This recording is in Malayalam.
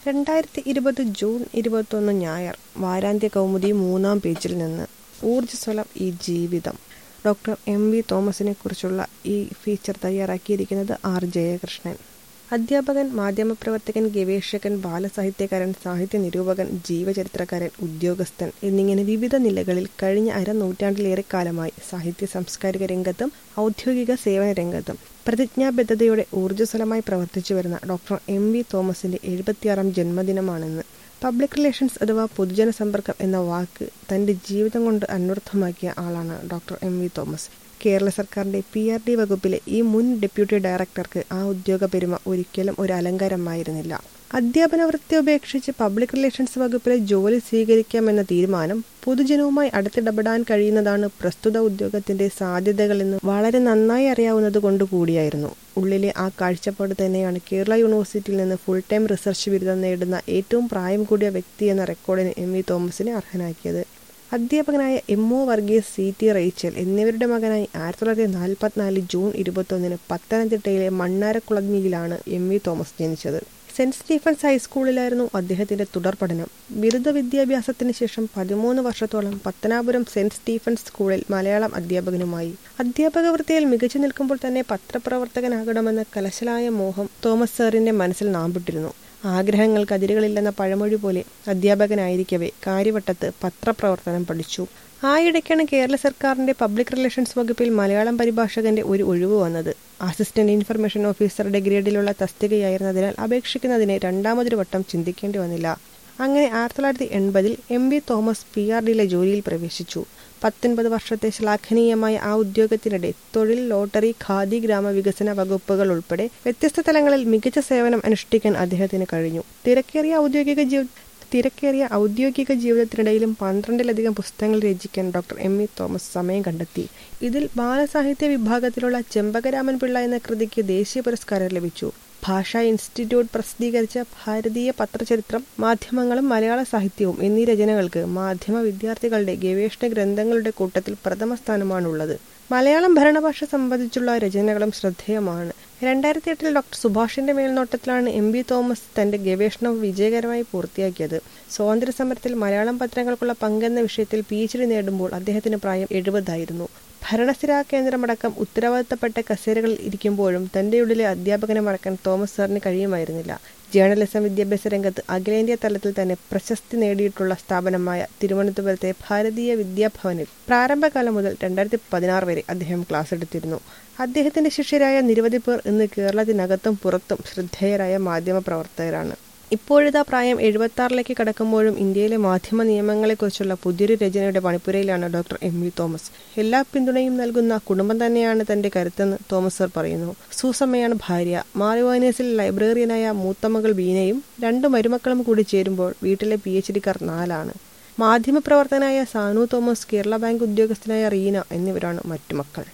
രണ്ടായിരത്തി ഇരുപത് ജൂൺ ഇരുപത്തൊന്ന് ഞായർ വാരാന്ത്യ കൗമുദി മൂന്നാം പേജിൽ നിന്ന് ഊർജ്ജസ്വലം ഈ ജീവിതം ഡോക്ടർ എം വി തോമസിനെ കുറിച്ചുള്ള ഈ ഫീച്ചർ തയ്യാറാക്കിയിരിക്കുന്നത് ആർ ജയകൃഷ്ണൻ അധ്യാപകൻ മാധ്യമപ്രവർത്തകൻ ഗവേഷകൻ ബാലസാഹിത്യകാരൻ സാഹിത്യ നിരൂപകൻ ജീവചരിത്രകാരൻ ഉദ്യോഗസ്ഥൻ എന്നിങ്ങനെ വിവിധ നിലകളിൽ കഴിഞ്ഞ അരനൂറ്റാണ്ടിലേറെ കാലമായി സാഹിത്യ സാംസ്കാരിക രംഗത്തും ഔദ്യോഗിക സേവന രംഗത്തും പ്രതിജ്ഞാബദ്ധതയോടെ ഊർജ്ജസ്വലമായി പ്രവർത്തിച്ചു വരുന്ന ഡോക്ടർ എം വി തോമസിന്റെ എഴുപത്തിയാറാം ജന്മദിനമാണെന്ന് പബ്ലിക് റിലേഷൻസ് അഥവാ പൊതുജന സമ്പർക്കം എന്ന വാക്ക് തന്റെ ജീവിതം കൊണ്ട് അന്വർത്ഥമാക്കിയ ആളാണ് doctor M V Thomas Kerala സർക്കാരിന്റെ പി ആർ ഡി വകുപ്പിലെ ഈ മുൻ ഡെപ്യൂട്ടി ഡയറക്ടർക്ക് ആ ഉദ്യോഗ പെരുമ ഒരിക്കലും ഒരു അലങ്കാരമായിരുന്നില്ല അധ്യാപന വൃത്തി ഉപേക്ഷിച്ച് പബ്ലിക് റിലേഷൻസ് വകുപ്പിലെ ജോലി സ്വീകരിക്കാമെന്ന തീരുമാനം പൊതുജനവുമായി അടുത്തിടപെടാൻ കഴിയുന്നതാണ് പ്രസ്തുത ഉദ്യോഗത്തിന്റെ സാധ്യതകളെന്ന് വളരെ നന്നായി അറിയാവുന്നത് കൊണ്ട് കൂടിയായിരുന്നു ഉള്ളിലെ ആ കാഴ്ചപ്പാട് തന്നെയാണ് കേരള യൂണിവേഴ്സിറ്റിയിൽ നിന്ന് ഫുൾ ടൈം റിസർച്ച് ബിരുദം നേടുന്ന ഏറ്റവും പ്രായം കൂടിയ വ്യക്തി എന്ന റെക്കോർഡിന് എം വി തോമസിനെ അർഹനാക്കിയത് അധ്യാപകനായ M O Varghese C T Rachel എന്നിവരുടെ മകനായി ആയിരത്തി തൊള്ളായിരത്തി നാൽപ്പത്തിനാല് ജൂൺ ഇരുപത്തൊന്നിന് പത്തനംതിട്ടയിലെ മണ്ണാരക്കുളഞ്ഞിയിലാണ് എം വി തോമസ് ജനിച്ചത് സെന്റ് സ്റ്റീഫൻസ് ഹൈസ്കൂളിലായിരുന്നു അദ്ദേഹത്തിന്റെ തുടർ പഠനം ബിരുദ വിദ്യാഭ്യാസത്തിന് ശേഷം പതിമൂന്ന് വർഷത്തോളം പത്തനാപുരം സെന്റ് സ്റ്റീഫൻസ് സ്കൂളിൽ മലയാളം അധ്യാപകനുമായി അധ്യാപക വൃത്തിയിൽ മികച്ചു നിൽക്കുമ്പോൾ തന്നെ പത്രപ്രവർത്തകനാകണമെന്ന കലശലായ മോഹം തോമസ് സാറിന്റെ മനസ്സിൽ നാമ്പിട്ടിരുന്നു ആഗ്രഹങ്ങൾക്ക് അതിരുകളില്ലെന്ന പഴമൊഴി പോലെ അധ്യാപകനായിരിക്കവേ കാര്യവട്ടത്ത് പത്രപ്രവർത്തനം പഠിച്ചു ആയിടയ്ക്കാണ് കേരള സർക്കാരിന്റെ പബ്ലിക് റിലേഷൻസ് വകുപ്പിൽ മലയാളം പരിഭാഷകന്റെ ഒരു ഒഴിവ് വന്നത് അസിസ്റ്റന്റ് ഇൻഫർമേഷൻ ഓഫീസറുടെ ഗ്രേഡിലുള്ള തസ്തികയായിരുന്നതിനാൽ അപേക്ഷിക്കുന്നതിന് രണ്ടാമതൊരു വട്ടം ചിന്തിക്കേണ്ടി വന്നില്ല അങ്ങനെ ആയിരത്തി തൊള്ളായിരത്തി എൺപതിൽ M V Thomas P R ഡിയിലെ ജോലിയിൽ പ്രവേശിച്ചു പത്തൊൻപത് വർഷത്തെ ശ്ലാഘനീയമായ ആ ഉദ്യോഗത്തിനിടെ തൊഴിൽ ലോട്ടറി ഖാദി ഗ്രാമവികസന വകുപ്പുകൾ ഉൾപ്പെടെ വ്യത്യസ്ത തലങ്ങളിൽ മികച്ച സേവനം അനുഷ്ഠിക്കാൻ അദ്ദേഹത്തിന് കഴിഞ്ഞു തിരക്കേറിയ ഔദ്യോഗിക ജീവി തിരക്കേറിയ ഔദ്യോഗിക ജീവിതത്തിനിടയിലും പന്ത്രണ്ടിലധികം പുസ്തകങ്ങൾ രചിക്കാൻ ഡോക്ടർ എം വി തോമസ് സമയം കണ്ടെത്തി ഇതിൽ ബാലസാഹിത്യ വിഭാഗത്തിലുള്ള ചെമ്പകരാമൻ പിള്ള എന്ന കൃതിക്ക് ദേശീയ പുരസ്കാരം ലഭിച്ചു ഭാഷാ ഇൻസ്റ്റിറ്റ്യൂട്ട് പ്രസിദ്ധീകരിച്ച ഭാരതീയ പത്രചരിത്രം മാധ്യമങ്ങളും മലയാള സാഹിത്യവും എന്നീ രചനകൾക്ക് മാധ്യമ വിദ്യാർത്ഥികളുടെ ഗവേഷണ ഗ്രന്ഥങ്ങളുടെ കൂട്ടത്തിൽ പ്രഥമ സ്ഥാനമാണുള്ളത് മലയാളം ഭരണഭാഷ സംബന്ധിച്ചുള്ള രചനകളും ശ്രദ്ധേയമാണ് രണ്ടായിരത്തി എട്ടിൽ ഡോക്ടർ സുഭാഷിന്റെ മേൽനോട്ടത്തിലാണ് എം ബി തോമസ് തന്റെ ഗവേഷണം വിജയകരമായി പൂർത്തിയാക്കിയത് സ്വാതന്ത്ര്യ സമരത്തിൽ മലയാളം പത്രങ്ങൾക്കുള്ള പങ്കെന്ന വിഷയത്തിൽ പി എച്ച് ഡി നേടുമ്പോൾ അദ്ദേഹത്തിന് പ്രായം എഴുപതായിരുന്നു ഭരണസ്ഥിരാ കേന്ദ്രമടക്കം ഉത്തരവാദിത്തപ്പെട്ട കസേരകളിൽ ഇരിക്കുമ്പോഴും തന്റെ ഉള്ളിലെ അധ്യാപകനെ മറക്കാൻ തോമസ് സാറിന് കഴിയുമായിരുന്നില്ല ജേർണലിസം വിദ്യാഭ്യാസ രംഗത്ത് അഖിലേന്ത്യാ തലത്തിൽ തന്നെ പ്രശസ്തി നേടിയിട്ടുള്ള സ്ഥാപനമായ തിരുവനന്തപുരത്തെ ഭാരതീയ വിദ്യാഭവനിൽ പ്രാരംഭകാലം മുതൽ രണ്ടായിരത്തി പതിനാറ് വരെ അദ്ദേഹം ക്ലാസ് എടുത്തിരുന്നു അദ്ദേഹത്തിന്റെ ശിഷ്യരായ നിരവധി പേർ ഇന്ന് കേരളത്തിനകത്തും പുറത്തും ശ്രദ്ധേയരായ മാധ്യമ പ്രവർത്തകരാണ് ഇപ്പോഴിതാ പ്രായം എഴുപത്തി കടക്കുമ്പോഴും ഇന്ത്യയിലെ മാധ്യമ നിയമങ്ങളെക്കുറിച്ചുള്ള പുതിയൊരു രചനയുടെ പണിപ്പുരയിലാണ് ഡോക്ടർ എം വി തോമസ് എല്ലാ പിന്തുണയും നൽകുന്ന കുടുംബം തന്നെയാണ് തന്റെ കരുത്തെന്ന് തോമസ് സർ പറയുന്നു സൂസമ്മയാണ് ഭാര്യ മാറിവാനേഴ്സിൽ ലൈബ്രറിയനായ മൂത്തമകൾ ബീനയും രണ്ട് മരുമക്കളും കൂടി ചേരുമ്പോൾ വീട്ടിലെ പി എച്ച് ഡിക്കാർ നാലാണ് മാധ്യമപ്രവർത്തകനായ സാനു തോമസ് കേരള ബാങ്ക് ഉദ്യോഗസ്ഥനായ റീന എന്നിവരാണ് മറ്റു മക്കൾ